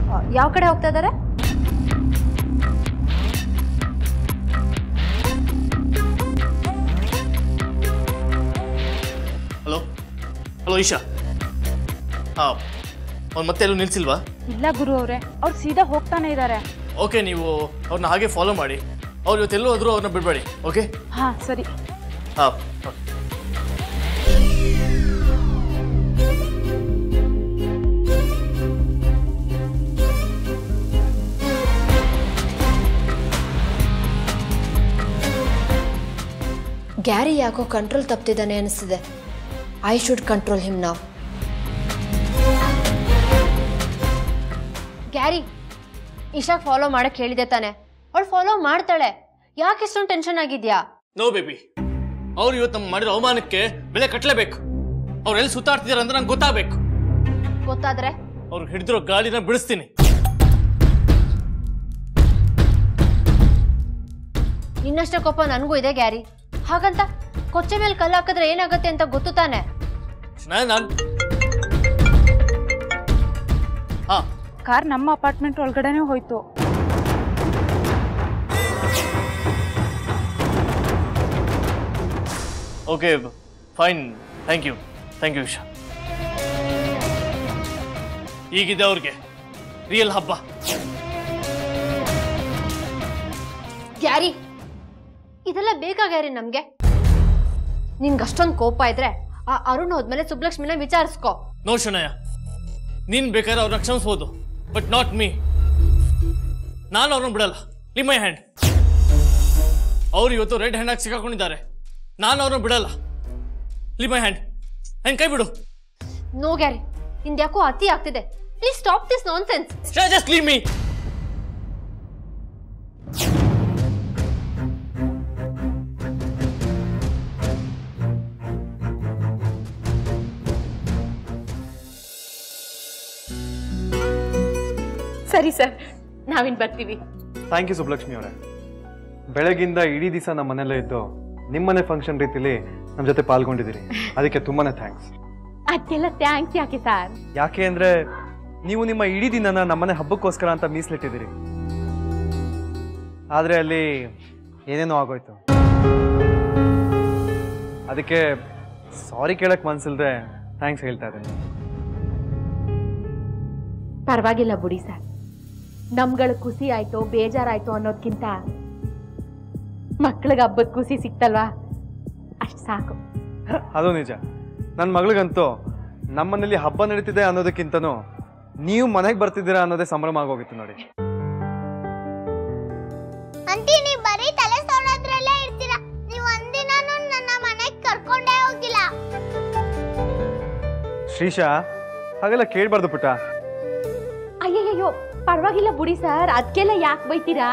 ಯಾವ ಕಡೆ ಹೋಗ್ತಾ ಇದ್ದಾರೆ ಹಲೋ ಹಲೋ ಈಶಾ ಹಾಂ ಅವ್ನು ಮತ್ತೆ ಎಲ್ಲೂ ನಿಲ್ಸಿಲ್ವಾ ಇಲ್ಲ ಗುರು ಅವರೇ ಅವ್ರು ಸೀದಾ ಹೋಗ್ತಾನೆ ಇದ್ದಾರೆ ಓಕೆ ನೀವು ಅವ್ರನ್ನ ಹಾಗೆ ಫಾಲೋ ಮಾಡಿ ಅವ್ರು ಇವತ್ತೆಲ್ಲೂ ಹೋದ್ರು ಅವ್ರನ್ನ ಬಿಡಬೇಡಿ ಓಕೆ ಹಾ ಸರಿ ಹಾಂ ಗ್ಯಾರಿ ಯಾಕೋ ಕಂಟ್ರೋಲ್ ತಪ್ತಿದ್ದಾನೆ ಅನಿಸ್ತಿದೆ ಐ ಶುಡ್ ಕಂಟ್ರೋಲ್ ಹಿಮ್ ನಾವ್ ಗ್ಯಾರಿ ಇಶಾಕ್ ಫಾಲೋ ಮಾಡಕ್ ಹೇಳಿದೆ ತಾನೆ ಅವಳು ಫಾಲೋ ಮಾಡ್ತಾಳೆ ಯಾಕೆ ಇಷ್ಟೊಂದು ಟೆನ್ಷನ್ ಆಗಿದ್ಯಾ ನೋ ಬೇಬಿ ಅವ್ರು ಇವತ್ತು ನಮ್ಮ ಮಾಡಿರೋ ಅವಮಾನಕ್ಕೆ ಬೆಲೆ ಕಟ್ಟಲೇಬೇಕು ಅವ್ರು ಎಲ್ಲಿ ಸುತ್ತಾಡ್ತಿದ್ದಾರೆ ಅಂದ್ರೆ ನಂಗೆ ಗೊತ್ತಾಗಬೇಕು ಗೊತ್ತಾದ್ರೆ ಅವ್ರು ಹಿಡಿದಿರೋ ಗಾಳಿನ ಬಿಡಿಸ್ತೀನಿ ನಿನ್ನಷ್ಟೇ ಕೋಪ ನನಗೂ ಇದೆ ಗ್ಯಾರಿ ಹಾಗಂತ ಕೊಚ್ಚೆ ಮೇಲೆ ಕಲ್ಲು ಹಾಕಿದ್ರೆ ಏನಾಗುತ್ತೆ ಅಂತ ಗೊತ್ತು ತಾನೆ ನಾನು ನಾನು ಹಾಂ ಕಾರ್ ನಮ್ಮ ಅಪಾರ್ಟ್ಮೆಂಟ್ ಒಳಗಡೆನೆ ಹೋಯ್ತು okay fine thank you thank you Isha ಈಗಿದೆ ಅವ್ರಿಗೆ ರಿಯಲ್ ಹಬ್ಬ ಗ್ಯಾರಿ ಇದೆಲ್ಲ ಬೇಕಾ ಗ್ಯಾರಿ ನಮ್ಗೆ ನಿನ್ಗೆ ಅಷ್ಟೊಂದು ಕೋಪ ಇದ್ರೆ ಆ ಅರುಣ್ ಹೋದ್ಮೇಲೆ ಸುಬ್ಲಕ್ಷ್ಮಿನ ವಿಚಾರಿಸ್ಕೋ ನೋ ಶನಯ ನೀನ್ ಬೇಕಾದ್ರೆ ಅವ್ರನ್ನ ಕ್ಷಮಿಸ್ಬೋದು ಬಟ್ ನಾಟ್ ಮೀ ನಾನು ಅವ್ರನ್ನ ಬಿಡಲ್ಲ ಲಿ ಮೈ ಹ್ಯಾಂಡ್ ಅವ್ರು ಇವತ್ತು ರೆಡ್ ಹ್ಯಾಂಡ್ ಆಗಿ ಸಿಕ್ಕಾಕೊಂಡಿದ್ದಾರೆ ನಾನು ಅವ್ರನ್ನ ಬಿಡಲ್ಲ ಲಿ ಮೈ ಹ್ಯಾಂಡ್ ಹ್ಯಾಂಡ್ ಕೈ ಬಿಡು ನೋ ಗ್ಯಾರಿ ನಿಂದ್ಯಾಕೋ ಅತಿ ಆಗ್ತಿದೆ please stop this nonsense just leave me ಸರಿ ಸರ್ ನಾವಿನ್ ಬರ್ತೀವಿ ಥ್ಯಾಂಕ್ ಯು ಸುಬ್ಲಕ್ಷ್ಮಿ ಅವರೇ ಬೆಳಗಿಂದ ಇಡೀ ದಿವಸ ನಮ್ಮ ಮನೆಯಲ್ಲೇ ಇದ್ದು ನಿಮ್ಮನೆ ಫಂಕ್ಷನ್ ರೀತಿಲಿ ನಮ್ಮ ಜೊತೆ ಪಾಲ್ಗೊಂಡಿದ್ದೀರಿ ಅದಕ್ಕೆ ತುಂಬಾನೇ ಥ್ಯಾಂಕ್ಸ್ ಅದಕ್ಕೆಲ್ಲ ಥ್ಯಾಂಕ್ಸ್ ಯಾಕೆ ಸರ್ ಯಾಕೆ ಅಂದ್ರೆ ನೀವು ನಿಮ್ಮ ಇಡೀ ದಿನನ ನಮ್ಮನೆ ಹಬ್ಬಕ್ಕೋಸ್ಕರ ಅಂತ ಮೀಸಲಿಟ್ಟಿದ್ದೀರಿ ಆದರೆ ಅಲ್ಲಿ ಏನೇನೋ ಆಗೋಯ್ತು ಅದಕ್ಕೆ ಸಾರಿ ಕೇಳಕ್ ಮನ್ಸಿಲ್ದೆ ಥ್ಯಾಂಕ್ಸ್ ಹೇಳ್ತಾ ಇದ್ದೀನಿ ಪರವಾಗಿಲ್ಲ ಬಿಡಿ ಸರ್ ನಮ್ಗಳ ಖುಷಿ ಆಯ್ತು ಬೇಜಾರಾಯ್ತು ಅನ್ನೋದ್ಕಿಂತ ಮಕ್ಳಿಗೆ ಹಬ್ಬದ ಖುಷಿ ಸಿಕ್ತಲ್ವಾ ಅಷ್ಟು ಸಾಕು ಅದು ನಿಜ ನನ್ನ ಮಗಳಿಗಂತೂ ನಮ್ಮನೇಲಿ ಹಬ್ಬ ನಡೀತಿದೆ ಅನ್ನೋದಕ್ಕಿಂತನೂ ನೀವು ಮನೆಗೆ ಬರ್ತಿದ್ದೀರಾ ಅನ್ನೋದೇ ಸಂಭ್ರಮ ಆಗೋಗಿತ್ತು ನೋಡಿ ಅಂಟಿ ನೀವ್ ಬರೀ ತಲೆ ಸೋಡೋದ್ರಲ್ಲೇ ಇರ್ತೀರಾ ನೀವ್ ಒಂದಿನಾನು ನನ್ನ ಮನೆಗ್ ಕರ್ಕೊಂಡೇ ಹೋಗಿಲ್ಲ ಶ್ರೀಶಾ ಹಾಗೆಲ್ಲ ಕೇಳಬಾರ್ದು ಪುಟ್ಟ ಅಯ್ಯಯ್ಯೋ ಪರವಾಗಿಲ್ಲ ಬಿಡಿ ಸರ್ ಅದಕ್ಕೆಲ್ಲ ಯಾಕೆ ಬೈತೀರಾ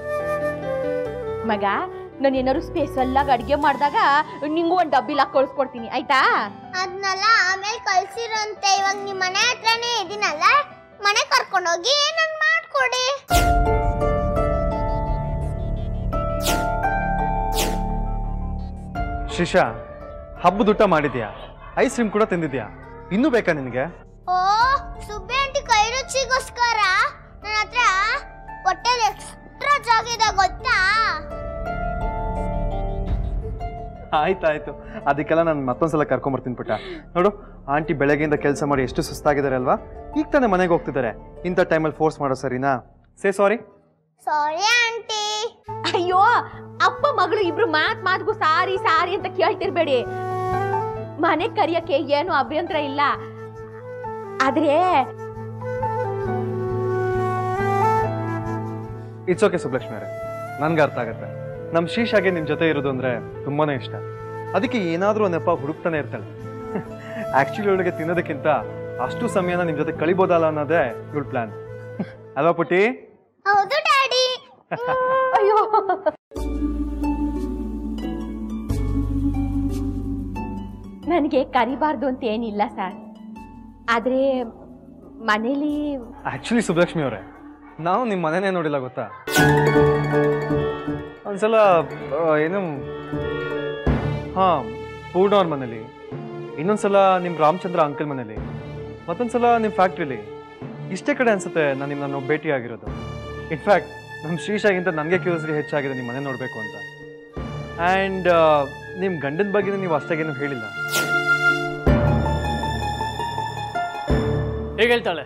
ಮಗ ನಾನು ಏನಾದ್ರು ಸ್ಪೆಷಲ್ ಆಗಿ ಅಡುಗೆ ಮಾಡಿದಾಗ ನಿಂಗೂ ಒಂದು ಡಬ್ಬಿಲ್ ಹಾಕಿ ಕಳ್ಸ್ಕೊಡ್ತೀನಿ ಆಯ್ತಾ ಅದ್ನೆಲ್ಲ ಆಮೇಲೆ ಕಳ್ಸಿರಂತೆ ಇವಾಗ ನಿಮ್ ಮನೆ ಹತ್ರನೇ ಇದೀನಲ್ಲ ಮನೆ ಕರ್ಕೊಂಡೋಗಿ ಏನನ್ ಮಾಡ್ಕೊಡಿ ಶ್ರೀಶಾ ಹಬ್ಬದ ಊಟ ಮಾಡಿದ್ಯಾ ಐಸ್ ಕ್ರೀಮ್ ಕೂಡ ತಿಂದಿದ್ಯಾ ಇನ್ನೂ ಬೇಕಾ ನಿನಗೆ ಓ ಸುಬ್ಬಿ ಆಂಟಿ ಕೈ ರುಚಿಗೋಸ್ಕರ ನನ್ನ ಹತ್ರ ಹೊಟ್ಟೆಲಿ ಎಕ್ಸ್ಟ್ರಾ ಜಾಗ ಇದೆ ಗೊತ್ತಾ ಆಯ್ತಾಯ್ತು ಅದಕ್ಕೆಲ್ಲ ನಾನು ಮತ್ತೊಂದ್ಸಲ ಕರ್ಕೊಂಬರ್ತೀನಿ ಪುಟ್ಟ ನೋಡು ಆಂಟಿ ಬೆಳಗ್ಗೆಯಿಂದ ಕೆಲಸ ಮಾಡಿ ಎಷ್ಟು ಸುಸ್ತಾಗಿದ್ದಾರೆ ಅಲ್ವಾ ಈಗ ತಾನೇ ಮನೆಗೆ ಹೋಗ್ತಿದ್ದಾರೆ ಇಂಥ ಟೈಮಲ್ಲಿ ಫೋರ್ಸ್ ಮಾಡೋ ಸರಿನಾ ಸೇ ಸಾರಿ ಸಾರಿ ಆಂಟಿ ಅಯ್ಯೋ ಅಪ್ಪ ಮಗಳು ಇಬ್ರು ಮಾತ್ ಮಾತ್ಗೂ ಸಾರಿ ಸಾರಿ ಅಂತ ಕೇಳ್ತಿರ್ಬೇಡಿ ಮನೆ ಕರಿಯಕ್ಕೆ ಏನು ಅಭ್ಯಂತರ ಇಲ್ಲ ಆದ್ರೆ ಇಟ್ಸ್ ಓಕೆ ಸುಬ್ಲಕ್ಷ್ಮಿ ಅವರೇ ನನ್ಗೆ ಅರ್ಥ ಆಗುತ್ತೆ ನಮ್ಮ ಶ್ರೀಶಾಗೆ ನಿಮ್ಮ ಜೊತೆ ಇರೋದು ಅಂದ್ರೆ ತುಂಬಾನೇ ಇಷ್ಟ ಅದಕ್ಕೆ ಏನಾದರೂ ನೆಪ ಹುಡುಕ್ತಾನೆ ಇರ್ತಾಳೆ ಆಕ್ಚುಲಿ ಅವಳಿಗೆ ತಿನ್ನೋದಕ್ಕಿಂತ ಅಷ್ಟು ಸಮಯನ ನಿಮ್ಮ ಜೊತೆ ಕಳಿಬೋದಲ್ಲ ಅನ್ನೋದೇ ಇವಳ ಪ್ಲಾನ್ ಅಲ್ವಾ ಪುಟ್ಟಿ ಹೌದು ಡ್ಯಾಡಿ ಅಯ್ಯೋ ನನಗೆ ಕರಿಬಾರ್ದು ಅಂತ ಏನಿಲ್ಲ ಸರ್ ಆದ್ರೆ ಮನೇಲಿ ಆಕ್ಚುಲಿ ಸುಬ್ಲಕ್ಷ್ಮಿ ಅವರೇ ನಾವು ನಿಮ್ಮ ಮನೆನೇ ನೋಡಿಲ್ಲ ಗೊತ್ತಾ ಒಂದ್ಸಲ ಆ, ಏನು ಹಾಂ ಪೂರ್ಣವ್ರ ಮನೇಲಿ ಇನ್ನೊಂದ್ಸಲ ನಿಮ್ಮ ರಾಮಚಂದ್ರ ಅಂಕಲ್ ಮನೇಲಿ ಮತ್ತೊಂದ್ಸಲ ನಿಮ್ಮ ಫ್ಯಾಕ್ಟ್ರಿಲಿ ಇಷ್ಟೇ ಕಡೆ ಅನ್ಸುತ್ತೆ ನಾನು ನಿಮ್ಮನ್ನು ಭೇಟಿ ಆಗಿರೋದು ಇನ್ಫ್ಯಾಕ್ಟ್ ನಮ್ಮ ಶ್ರೀಶಾಗಿಂತ ನನಗೆ ಕ್ಯೂರಿಯಾಸಿಟಿ ಹೆಚ್ಚಾಗಿದೆ ನಿಮ್ಮ ಮನೆ ನೋಡಬೇಕು ಅಂತ ಆ್ಯಂಡ್ ನಿಮ್ಮ ಗಂಡನ ಬಗ್ಗೆ ನೀವು ಅಷ್ಟಾಗೇನು ಹೇಳಿಲ್ಲ ಹೇಗೆ ಹೇಳ್ತಾಳೆ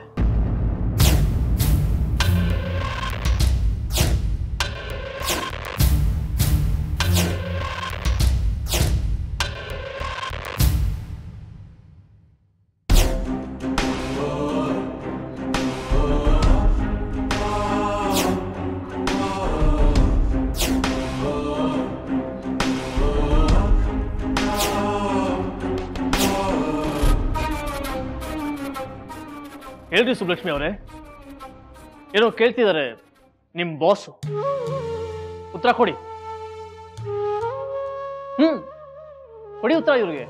ಹೇಳ್ರಿ ಸುಬ್ಲಕ್ಷ್ಮಿ ಅವರೇ ಏನೋ ಕೇಳ್ತಿದ್ದಾರೆ ನಿಮ್ಮ ಬಾಸು ಉತ್ತರ ಕೊಡಿ ಹ್ಮ್ ಕೊಡಿ ಉತ್ತರ ಇವ್ರಿಗೆ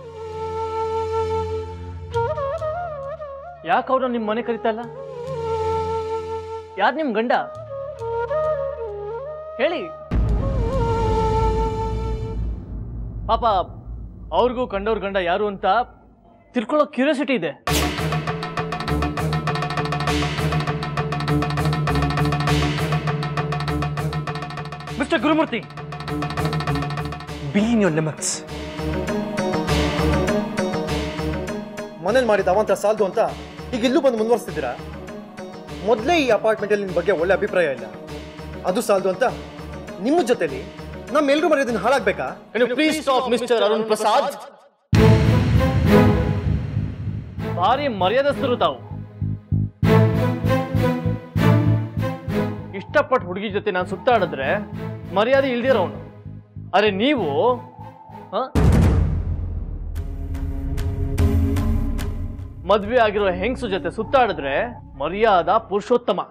ಯಾಕೆ ಅವ್ರನ್ನ ನಿಮ್ಮ ಮನೆ ಕರಿತಾ ಇಲ್ಲ ಯಾರು ನಿಮ್ ಗಂಡ ಹೇಳಿ ಪಾಪ ಅವ್ರಿಗೂ ಕಂಡವ್ರ ಗಂಡ ಯಾರು ಅಂತ ತಿಳ್ಕೊಳ್ಳೋ ಕ್ಯೂರಿಯಾಸಿಟಿ ಇದೆ mister Gurumurthy be in your limits ಮನೇಲಿ ಮಾಡಿದ ಅವಂತ ಸಾಲದು ಅಂತ ಈಗ ಇಲ್ಲೂ ಬಂದು ಮುಂದುವರಿಸ್ತಿದ್ದೀರಾ ಮೊದಲೇ ಈ ಅಪಾರ್ಟ್ಮೆಂಟಲ್ಲಿ ನಿಮ್ಮ ಬಗ್ಗೆ ಒಳ್ಳೆ ಅಭಿಪ್ರಾಯ ಇಲ್ಲ ಅದು ಸಾಲದು ಅಂತ ನಿಮ್ಮ ಜೊತೆಲಿ ನಮ್ಮೆಲ್ಲರೂ ಮರ್ಯಾದನ್ನ ಹಾಳಾಗ್ಬೇಕಾ please stop mister Arun Prasad ಭಾರಿ ಮರ್ಯಾದಸ್ಥರು ತಾವು ಇಷ್ಟಪಟ್ಟು ಹುಡುಗಿ ಜೊತೆ ನಾನು ಸುತ್ತಾಡಿದ್ರೆ ಮರ್ಯಾದೆ ಇಲ್ದಿರೋನು ಅರೆ ನೀವು ಹ? ಮದ್ವೆ ಆಗಿರೋ ಹೆಂಗಸು ಜೊತೆ ಸುತ್ತಾಡಿದ್ರೆ ಮರ್ಯಾದ ಪುರುಷೋತ್ತಮ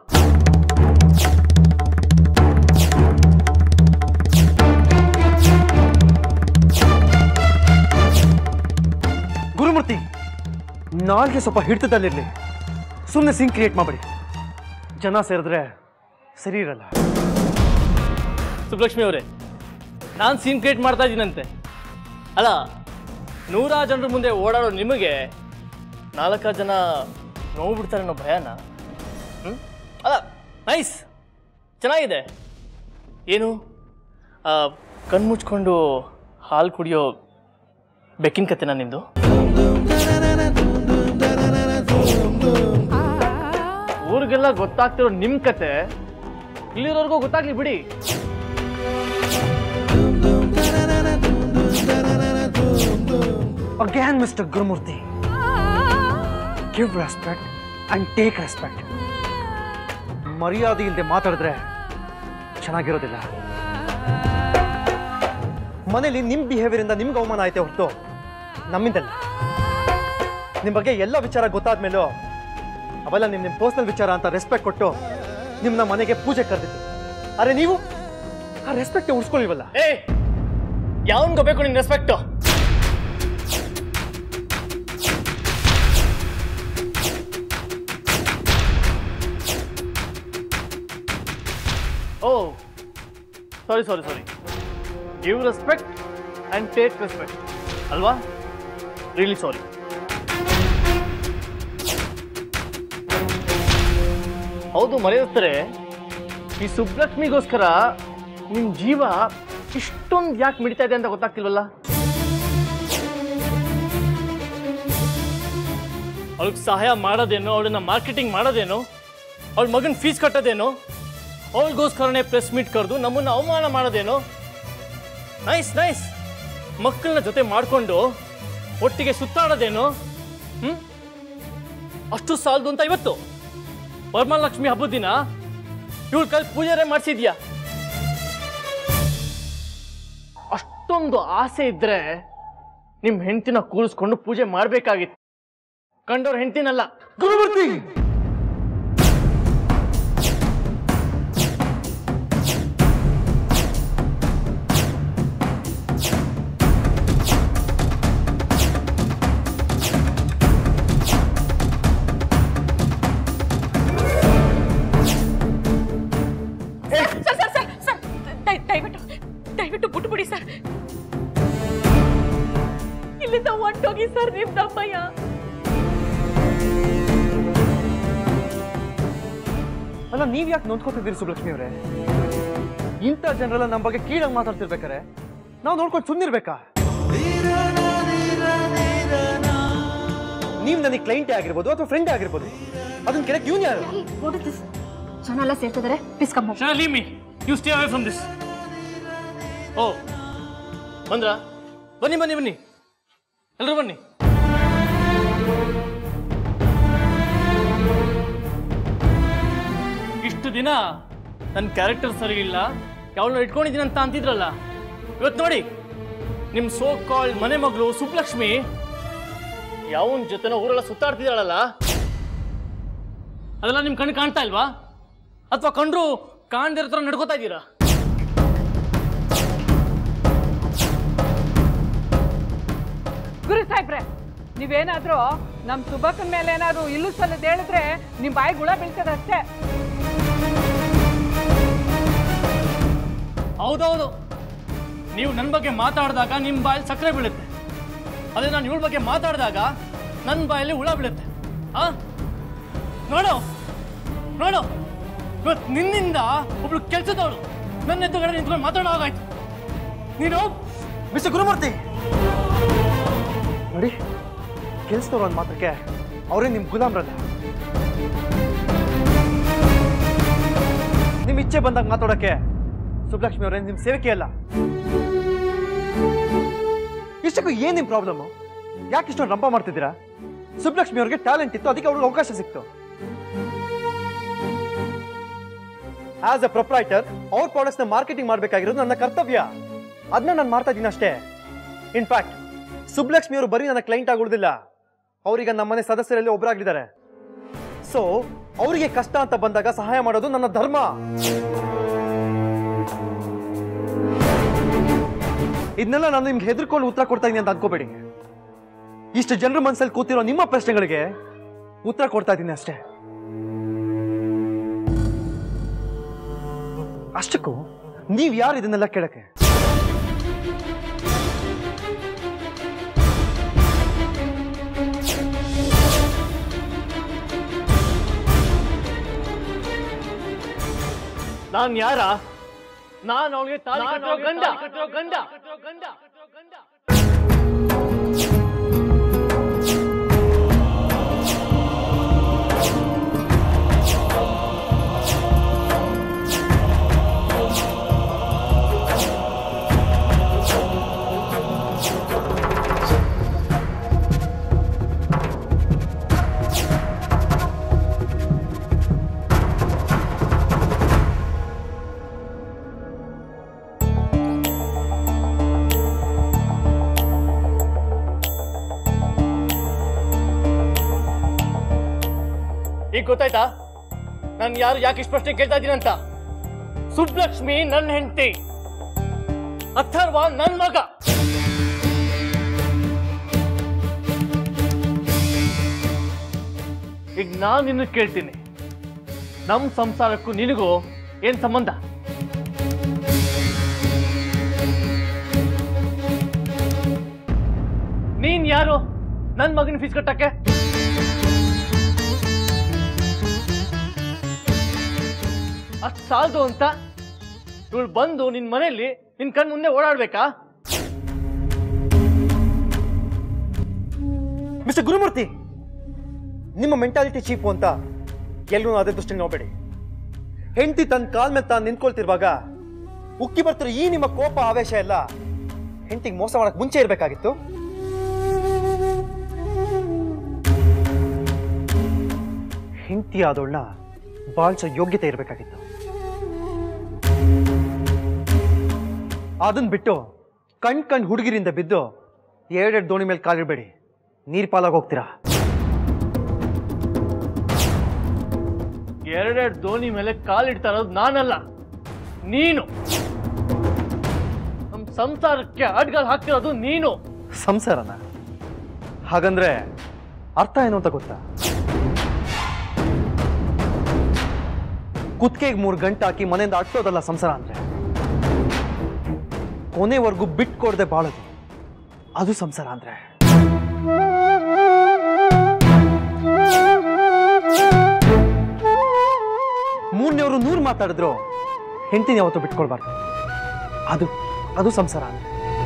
ಗುರುಮೂರ್ತಿ ನಾಲ್ಗೆ ಸ್ವಲ್ಪ ಹಿಡಿತದಲ್ಲಿರಲಿ ಸುಮ್ಮನೆ ಸಿಂಗ್ ಕ್ರಿಯೇಟ್ ಮಾಡಬೇಡಿ ಜನ ಸೇರಿದ್ರೆ ಸರಿ ಇರಲ್ಲ ಸುಬ್ಲಕ್ಷ್ಮಿ ಅವರೇ ನಾನು ಸೀನ್ ಕ್ರಿಯೇಟ್ ಮಾಡ್ತಾ ಇದ್ದೀನಂತೆ ಅಲ್ಲ ನೂರಾರು ಜನರ ಮುಂದೆ ಓಡಾಡೋ ನಿಮಗೆ ನಾಲ್ಕಾರು ಜನ ನೋವು ಬಿಡ್ತಾರೆ ಅನ್ನೋ ಭಯನ ಹ್ಮ್? ಅಲ್ಲ ನೈಸ್ ಚೆನ್ನಾಗಿದೆ ಏನು ಆ, ಕಣ್ಮುಚ್ಕೊಂಡು ಹಾಲು ಕುಡಿಯೋ ಬೆಕ್ಕಿನ ಕತೆನಾ ನಿಂದು ಊರಿಗೆಲ್ಲ ಗೊತ್ತಾಗ್ತಿರೋ ನಿಮ್ಮ ಕತೆ ಇಲ್ಲಿರೋರ್ಗೂ ಗೊತ್ತಾಗ್ಲಿ ಬಿಡಿ again mister Gurumurthy give respect and take respect ಮರ್ಯಾದೆ ಇಲ್ಲದೆ ಮಾತಾಡಿದ್ರೆ ಚೆನ್ನಾಗಿರೋದಿಲ್ಲ ಮನೇಲಿ ನಿಮ್ಮ ಬಿಹೇವಿಯರಿಂದ ನಿಮ್ಗೆ ಅವಮಾನ ಆಯ್ತೆ ಹೊರತು ನಮ್ಮಿಂದಲ್ಲ ನಿಮ್ಮ ಬಗ್ಗೆ ಎಲ್ಲ ವಿಚಾರ ಗೊತ್ತಾದ್ಮೇಲೂ ಅವೆಲ್ಲ ನಿಮ್ಮ ನಿಮ್ಮ ಪರ್ಸನಲ್ ವಿಚಾರ ಅಂತ ರೆಸ್ಪೆಕ್ಟ್ ಕೊಟ್ಟು ನಿಮ್ಮನ್ನ ಮನೆಗೆ ಪೂಜೆ ಕರೆದಿತ್ತು ಅರೆ ನೀವು ಆ ರೆಸ್ಪೆಕ್ಟ್ ಉಳಿಸ್ಕೊಳ್ಳಿವಲ್ಲ ಏ ಯಾವನ್ಗೋಬೇಕು ನಿನ್ ರೆಸ್ಪೆಕ್ಟ್ ಓ sorry sorry sorry give respect and take respect ಅಲ್ವಾ ರಿಯಲಿ ಸಾರಿ ಹೌದು ಮರೆಯುತ್ತಾರೆ ಈ ಸುಬ್ಲಕ್ಷ್ಮಿಗೋಸ್ಕರ ನಿಮ್ ಜೀವ ಇಷ್ಟೊಂದು ಯಾಕೆ ಮಿಡಿತಾ ಇದೆ ಅಂತ ಗೊತ್ತಾಗ್ತಿಲ್ವಲ್ಲ ಅವಳಿಗೆ ಸಹಾಯ ಮಾಡೋದೇನೋ ಅವಳನ್ನ ಮಾರ್ಕೆಟಿಂಗ್ ಮಾಡೋದೇನೋ ಅವಳ ಮಗನ ಫೀಸ್ ಕಟ್ಟೋದೇನೋ ಅವಳಿಗೋಸ್ಕರನೇ ಪ್ರೆಸ್ ಮೀಟ್ ಕರೆದು ನಮ್ಮನ್ನ ಅವಮಾನ ಮಾಡೋದೇನೋ ನೈಸ್ ನೈಸ್ ಮಕ್ಕಳನ್ನ ಜೊತೆ ಮಾಡಿಕೊಂಡು ಒಟ್ಟಿಗೆ ಸುತ್ತಾಡೋದೇನೋ ಹ್ಮ್ ಅಷ್ಟು ಸಾಲದು ಅಂತ ಇವತ್ತು ವರಮಹಾಲಕ್ಷ್ಮಿ ಹಬ್ಬದ ದಿನ ಇವಳ ಕೈ ಪೂಜಾರೆ ಮಾಡಿಸಿದ್ಯಾ ಅಷ್ಟೊಂದು ಆಸೆ ಇದ್ರೆ ನಿಮ್ ಹೆಂಡತಿನ ಕೂರಿಸ್ಕೊಂಡು ಪೂಜೆ ಮಾಡ್ಬೇಕಾಗಿತ್ತು ಕಂಡವ್ರ ಹೆಂಡತಿನಲ್ಲ Gurumurthy sir sir sir sir ದಯ- ದಯವಿಟ್ಟು ದಯವಿಟ್ಟು ಬಿಟ್ಬಿಡಿ ಸರ್ ಇಲ್ಲಿಂದ ಹೊಂಟೋಗಿ ಸರ್ ನಿಮ್ ದಮ್ಮಯ್ಯ ಅಲ್ಲ ನೀವ್ ಯಾಕೆ ನೊಂದ್ಕೋತಿದ್ದೀರಿ ಸುಬ್ಲಕ್ಷ್ಮಿ ಅವರೇ ಇಂಥ ಜನರೆಲ್ಲ ನಮ್ಮ ಬಗ್ಗೆ ಕೀಳಾಗಿ ಮಾತಾಡ್ತಿರ್ಬೇಕಾರೆ ನಾವು ನೋಡ್ಕೊಂಡು ಸುಮ್ಮನಿರ್ಬೇಕಾ ನೀವು ನನಗೆ ಕ್ಲೈಂಟೇ ಆಗಿರ್ಬೋದು ಅಥವಾ ಫ್ರೆಂಡೇ ಆಗಿರ್ಬೋದು ಅದನ್ನ ಕೆಳಗೆ ಇವ್ನು ಯಾರು ವಾಟ್ ಇಸ್ ದಿಸ್ ಜನ ಎಲ್ಲ ಸೇರ್ತಿದ್ದಾರೆ please come Shall I leave me? You stay away from this. ಓ ಬಂದ್ರಾ ಬನ್ನಿ ಬನ್ನಿ ಬನ್ನಿ ಎಲ್ಲರೂ ಬನ್ನಿ ಇಷ್ಟು ದಿನ ನನ್ನ ಕ್ಯಾರೆಕ್ಟರ್ ಸರಿ ಇಲ್ಲ ಯಾವಳನ್ನ ಇಟ್ಕೊಂಡಿದ್ದೀನಿ ಅಂತ ಅಂತಿದ್ರಲ್ಲ ಇವತ್ತು ನೋಡಿ ನಿಮ್ಮ ಸೋ ಕಾಲ್ಡ್ ಮನೆ ಮಗಳು ಸುಬ್ಲಕ್ಷ್ಮಿ ಯಾವನ್ ಜೊತೆನ ಊರೆಲ್ಲ ಸುತ್ತಾಡ್ತಿದ್ದಾಳಲ್ಲ ಅದೆಲ್ಲ ನಿಮ್ ಕಣ್ಣು ಕಾಣ್ತಾ ಇಲ್ವಾ ಅಥವಾ ಕಂಡ್ರು ಕಾಣ್ದಿರೋ ಥರ ನಡ್ಕೋತಾ ಇದ್ದೀರಾ ಗುರು ಸಾಹೇಬ್ರೆ ನೀವೇನಾದ್ರೂ ನಮ್ ಸುಬಕ್ಕನ್ ಮೇಲೆ ಏನಾದ್ರು ಇಲ್ಲು ಸಲ್ಲದ್ ಹೇಳಿದ್ರೆ ನಿಮ್ ಬಾಯಿ ಗುಳ ಬೀಳ್ತದೆ ಅಷ್ಟೇ ಹೌದೌದು ನೀವು ನನ್ನ ಬಗ್ಗೆ ಮಾತಾಡಿದಾಗ ನಿಮ್ಮ ಬಾಯಲ್ಲಿ ಸಕ್ಕರೆ ಬೀಳುತ್ತೆ ಅದೇ ನಾನು ಇವಳ ಬಗ್ಗೆ ಮಾತಾಡಿದಾಗ ನನ್ನ ಬಾಯಲ್ಲಿ ಹುಳ ಬೀಳುತ್ತೆ ಆ ನೋಡು ನೋಡು ಇವತ್ತು ನಿನ್ನಿಂದ ಒಬ್ಳು ಕೆಲಸದವಳು ನನ್ನ ಎದುರುಗಡೆ ನಿಂತ್ಕೊಂಡು ಮಾತಾಡೋ ಹಾಗಾಯ್ತು ನೀನು ಮಿಸ್ಟರ್ ಗುರುಮೂರ್ತಿ ನೋಡಿ ಕೆಲ್ಸದವ್ರು ಒಂದು ಮಾತ್ರಕ್ಕೆ ಅವರೇ ನಿಮ್ ಗುಲಾಮ್ರಲ್ಲ ನಿಮ್ ಇಚ್ಛೆ ಬಂದಾಗ ಮಾತಾಡೋಕೆ ಸುಬ್ಲಕ್ಷ್ಮಿ ಅವರೇ ನಿಮ್ ಸೇವಕಿ ಅಲ್ಲ ಇಷ್ಟಕ್ಕೂ ಏನ್ ನಿಮ್ ಪ್ರಾಬ್ಲಮ್ ಯಾಕೆ ಇಷ್ಟೊಂದು ರಂಪ ಮಾಡ್ತಿದ್ದೀರಾ ಸುಬ್ಲಕ್ಷ್ಮಿ ಅವ್ರಿಗೆ ಟ್ಯಾಲೆಂಟ್ ಇತ್ತು ಅದಕ್ಕೆ ಅವ್ರಿಗೆ ಅವಕಾಶ ಸಿಕ್ತು ಆಸ್ ಅ ಪ್ರೊಪ್ರೈಟರ್ ಅವ್ರ ಪ್ರಾಡಕ್ಟ್ಸ್ ನ ಮಾರ್ಕೆಟಿಂಗ್ ಮಾಡ್ಬೇಕಾಗಿರೋದು ನನ್ನ ಕರ್ತವ್ಯ ಅದನ್ನ ನಾನು ಮಾಡ್ತಾ ಇದ್ದೀನಿ ಅಷ್ಟೇ ಇನ್ಫ್ಯಾಕ್ಟ್ ಸುಬ್ಲಕ್ಷ್ಮಿ ಅವರು ಬರೀ ನನ್ನ ಕ್ಲೈಂಟ್ ಆಗುವುದಿಲ್ಲ ಅವರೀಗ ನಮ್ಮನೆ ಸದಸ್ಯರಲ್ಲಿ ಒಬ್ಬರಾಗಿದ್ದಾರೆ ಸೊ ಅವರಿಗೆ ಕಷ್ಟ ಅಂತ ಬಂದಾಗ ಸಹಾಯ ಮಾಡೋದು ನನ್ನ ಧರ್ಮ ಇದನ್ನೆಲ್ಲ ನಾನು ನಿಮ್ಗೆ ಹೆದರ್ಕೊಂಡು ಉತ್ತರ ಕೊಡ್ತಾ ಇದ್ದೀನಿ ಅಂತ ಅನ್ಕೋಬೇಡಿ ಇಷ್ಟು ಜನರ ಮನಸ್ಸಲ್ಲಿ ಕೂತಿರೋ ನಿಮ್ಮ ಪ್ರಶ್ನೆಗಳಿಗೆ ಉತ್ತರ ಕೊಡ್ತಾ ಇದ್ದೀನಿ ಅಷ್ಟೇ ಅಷ್ಟಕ್ಕೂ ನೀವ್ ಯಾರು ಇದನ್ನೆಲ್ಲ ಕೇಳಕ್ಕೆ ನಾನು ಯಾರ ನಾನು ಅವಳಿಗೆ ತಾಳಿ ಕಟ್ಟಿರೋ ಗಂಡ ಕಟ್ಟಿರೋ ಗಂಡ ಗಂಡ ಗಂಡ ಈಗ ಗೊತ್ತಾಯ್ತಾ ನಾನು ಯಾರು ಯಾಕೆ ಇಷ್ಟು ಪ್ರಶ್ನೆ ಕೇಳ್ತಾ ಇದ್ದೀನಿ ಅಂತ ಸುಬ್ಲಕ್ಷ್ಮಿ ನನ್ನ ಹೆಂಡತಿ ಅಥರ್ವ ನನ್ನ ಮಗ ಈಗ ನಾನು ನಿನ್ನ ಕೇಳ್ತೀನಿ ನಮ್ಮ ಸಂಸಾರಕ್ಕೂ ನಿನಗೂ ಏನ್ ಸಂಬಂಧ ನೀನ್ ಯಾರು ನನ್ನ ಮಗನ ಫೀಸ್ ಕಟ್ಟಕ್ಕೆ ಅಷ್ಟು ಸಾಲದು ಅಂತ ಇವಳು ಬಂದು ನಿನ್ ಮನೆಯಲ್ಲಿ ನಿನ್ ಕಣ್ ಮುಂದೆ ಓಡಾಡ್ಬೇಕಾ ಮಿಸ್ಟರ್ ಗುರುಮೂರ್ತಿ ನಿಮ್ಮ ಮೆಂಟಾಲಿಟಿ ಚೀಪು ಅಂತ ಎಲ್ಲರೂ ಅದೇ ದೃಷ್ಟಿ ನೋಡಬೇಡಿ ಹೆಂಡತಿ ತನ್ನ ಕಾಲ್ ಮೇಲೆ ತಾನು ನಿಂತ್ಕೊಳ್ತಿರುವಾಗ ಉಕ್ಕಿ ಬರ್ತಿರೋ ಈ ನಿಮ್ಮ ಕೋಪ ಆವೇಶ ಎಲ್ಲ ಹೆಂಡತಿಗೆ ಮೋಸ ಮಾಡಕ್ ಮುಂಚೆ ಇರಬೇಕಾಗಿತ್ತು ಹೆಂಡತಿ ಆದವಳನ್ನ ಬಾಳ್ಸೋ ಯೋಗ್ಯತೆ ಇರಬೇಕಾಗಿತ್ತು ಅದನ್ನ ಬಿಟ್ಟು ಕಣ್ ಕಣ್ ಹುಡುಗಿರಿಂದ ಬಿದ್ದು ಎರಡೆರಡು ದೋಣಿ ಮೇಲೆ ಕಾಲಿಡಬೇಡಿ ನೀರ್ ಪಾಲಾಗಿ ಹೋಗ್ತೀರಾ ಎರಡೆರಡು ದೋಣಿ ಮೇಲೆ ಕಾಲಿಡ್ತಾ ಇರೋದು ನಾನಲ್ಲ ನೀನು ನಮ್ ಸಂಸಾರಕ್ಕೆ ಅಡ್ಗಾಲ್ ಹಾಕ್ತಿರೋದು ನೀನು ಸಂಸಾರನ ಹಾಗಂದ್ರೆ ಅರ್ಥ ಏನು ಅಂತ ಗೊತ್ತಾ ಕುತ್ತಿಗೆಗೆ ಮೂರು ಗಂಟೆ ಹಾಕಿ ಮನೆಯಿಂದ ಅಟ್ಟೋದಲ್ಲ ಸಂಸಾರ ಅಂದ್ರೆ ಕೊನೆವರೆಗೂ ಬಿಟ್ಕೊಡ್ದೆ ಬಾಳೋದು ಅದು ಸಂಸಾರ ಅಂದ್ರೆ ಮೂರನೇವರು ನೂರು ಮಾತಾಡಿದ್ರು ಹೆಂಡತಿನ ಯಾವತ್ತೂ ಬಿಟ್ಕೊಳ್ಬಾರ್ದು ಅದು ಅದು ಸಂಸಾರ ಅಂದ್ರೆ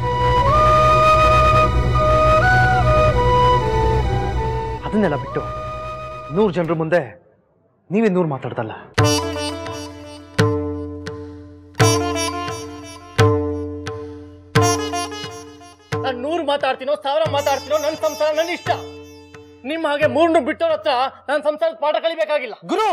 ಅದನ್ನೆಲ್ಲ ಬಿಟ್ಟು ನೂರು ಜನರ ಮುಂದೆ ನೀವೇ ನೂರು ಮಾತಾಡ್ದಲ್ಲ ನಾನು ನೂರು ಮಾತಾಡ್ತೀನೋ ಸಾವಿರ ಮಾತಾಡ್ತೀನೋ ನನ್ನ ಸಂಸಾರ ನನ್ನ ಇಷ್ಟ ನಿಮ್ಮ ಹಾಗೆ ಮೂರ್ನು ಬಿಟ್ಟವ್ರ ಹತ್ರ ನನ್ನ ಸಂಸಾರದ ಪಾಠ ಕಲಿಬೇಕಾಗಿಲ್ಲ ಗುರು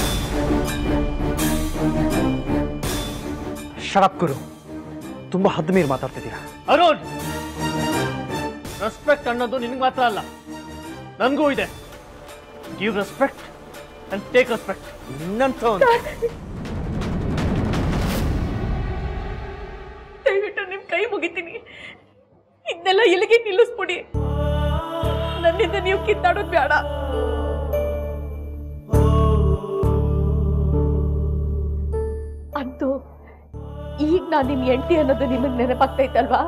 ಶರಪ್ ಗುರು ತುಂಬಾ ಹದ್ದು ಮೀರಿ ಮಾತಾಡ್ತಿದ್ದೀರಾ ಅರುಣ್ ರೆಸ್ಪೆಕ್ಟ್ ಅನ್ನೋದು ನಿನಗೆ ಮಾತ್ರ ಅಲ್ಲ ನನಗೂ ಇದೆ give respect and take respect ನಿನ್ನಂತ ದಯವಿಟ್ಟು ನಿಮ್ ಕೈ ಮುಗಿತೀನಿ ಇದನ್ನೆಲ್ಲ ಇಲ್ಲಿಗೆ ನಿಲ್ಲಿಸ್ಬಿಡಿ ನನ್ನಿಂದ ನೀವು ಕಿತ್ತಾಡೋದು ಬೇಡ ಅಂತೂ ಈಗ ನಾನು ನಿಮ್ ಎಂಟಿ ಅನ್ನೋದು ನಿಮಗೆ ನೆನಪಾಗ್ತೈತಲ್ವಾ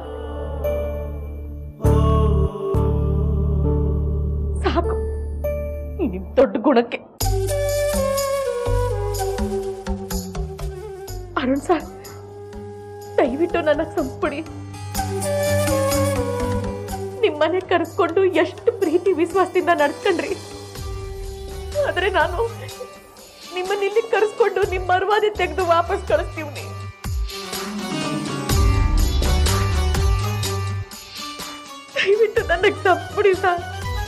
ಸಾಕು ಈ ನಿಮ್ ದೊಡ್ಡ ಗುಣಕ್ಕೆ ಅರುಣ್ ಸರ್ ದಯವಿಟ್ಟು ನನ್ನ ಸಂಪುಡಿ ನಿಮ್ಮನೆ ಕರೆಸ್ಕೊಂಡು ಎಷ್ಟು ಪ್ರೀತಿ ವಿಶ್ವಾಸದಿಂದ ನಡ್ಸ್ಕೊಂಡ್ರಿ ಆದ್ರೆ ನಾನು ನಿಮ್ಮನ್ನ ಇಲ್ಲಿ ಕರೆಸ್ಕೊಂಡು ನಿಮ್ಮ ಮರ್ವಾದಿ ತೆಗೆದು ವಾಪಸ್ ಕಳಿಸ್ತೀವಿ ದಯವಿಟ್ಟು ನನಗೆ ತಪ್ಪುಡಿ ಸರ್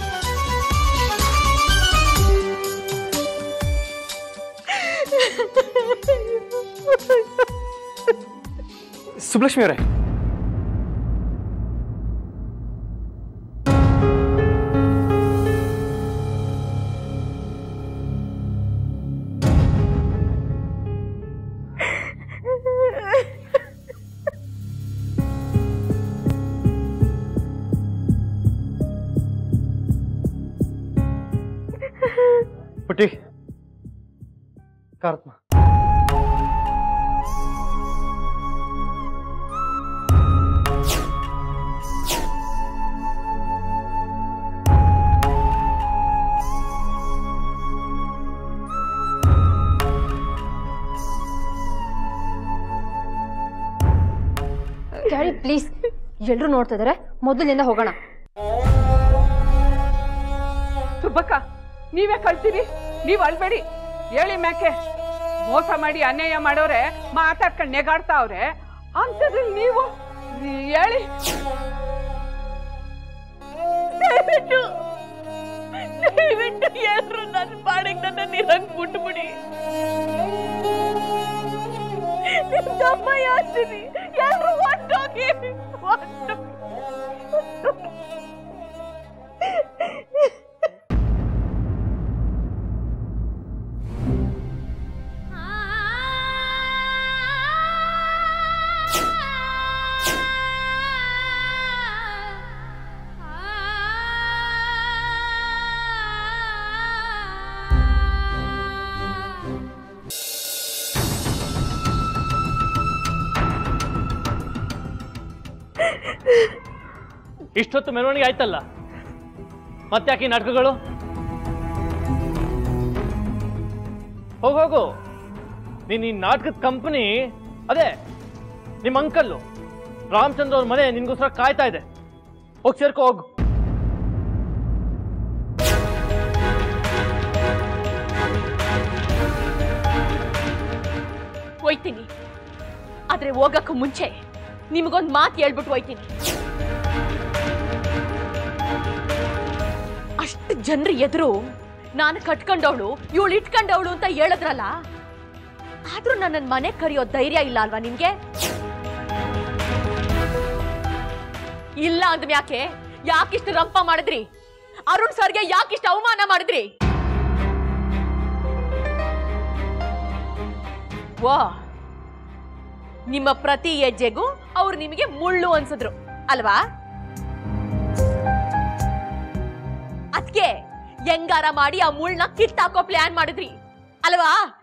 ಸುಬ್ಲಕ್ಷ್ಮಿ ಅವರೇ ಪುಟ್ಟಿ ಕಾರತ್ಮ ಡ್ಯಾಡಿ ಪ್ಲೀಸ್ ಎಲ್ರು ನೋಡ್ತಾ ಇದಾರೆ ಮೊದಲಿನಿಂದ ಹೋಗೋಣ ಸುಬ್ಬಕ್ಕ ನೀವೇ ಕಳ್ತೀರಿ ನೀವ್ ಅಳ್ಬೇಡಿ ಹೇಳಿ ಮ್ಯಾಕೆ ಮೋಸ ಮಾಡಿ ಅನ್ಯಾಯ ಮಾಡೋರೆ ಮಾತಾಡ್ಕೊಂಡು ನೆಗಾಡ್ತಾವ್ರೆ ಅಂಥದ್ರಲ್ಲಿ ನೀವು ಹೇಳಿ ದಯವಿಟ್ಟು ದಯವಿಟ್ಟು ಎಲ್ರು ನನ್ನ ಪಾಡಿಗೆ ನನ್ನ ನೀರಂಗ್ ಬಿಟ್ಬಿಡಿ ನಿಮ್ದಮ್ಮ ಯಾಸ್ತೀನಿ ಎಲ್ರು ಒಟ್ಟೋಗಿ ಒಟ್ಟು ಇಷ್ಟೊತ್ತು ಮೆರವಣಿಗೆ ಆಯ್ತಲ್ಲ ಮತ್ತ್ಯಾಕೆ ಈ ನಾಟಕಗಳು ಹೋಗು ಹೋಗು ನೀನ್ ಈ ನಾಟಕದ ಕಂಪನಿ ಅದೇ ನಿಮ್ಮ ಅಂಕಲ್ಲು ರಾಮಚಂದ್ರ ಅವ್ರ ಮನೆ ನಿನ್ಗೋಸ್ಕರ ಕಾಯ್ತಾ ಇದೆ ಹೋಗಿ ಸೇರ್ಕೋ ಹೋಗು ಹೋಯ್ತೀನಿ ಆದ್ರೆ ಹೋಗಕ್ಕೂ ಮುಂಚೆ ನಿಮಗೊಂದು ಮಾತು ಹೇಳ್ಬಿಟ್ಟು ಹೋಯ್ತೀನಿ ಅಷ್ಟು ಜನರ ಎದುರು ನಾನು ಕಟ್ಕೊಂಡವಳು ಇವಳು ಇಟ್ಕೊಂಡವಳು ಅಂತ ಹೇಳಿದ್ರಲ್ಲ ಆದ್ರೂ ನನ್ನ ಮನೆ ಕರೆಯೋ ಧೈರ್ಯ ಇಲ್ಲ ಅಲ್ವಾ ನಿಮ್ಗೆ ಇಲ್ಲ ಅಂದ್ಮ್ ಯಾಕೆ ಯಾಕಿಷ್ಟು ರಂಪ ಮಾಡಿದ್ರಿ ಅರುಣ್ ಸರ್ಗೆ ಯಾಕಿಷ್ಟು ಅವಮಾನ ಮಾಡಿದ್ರಿ ವಾ ನಿಮ್ಮ ಪ್ರತಿ ಹೆಜ್ಜೆಗೂ ಅವ್ರು ನಿಮಗೆ ಮುಳ್ಳು ಅನ್ಸಿದ್ರು ಅಲ್ವಾ ಅದಕ್ಕೆ ಹೆಂಗಾರ ಮಾಡಿ ಆ ಮುಳ್ಳನ್ನ ಕಿತ್ತಾಕೋ ಪ್ಲಾನ್ ಮಾಡಿದ್ರಿ ಅಲ್ವಾ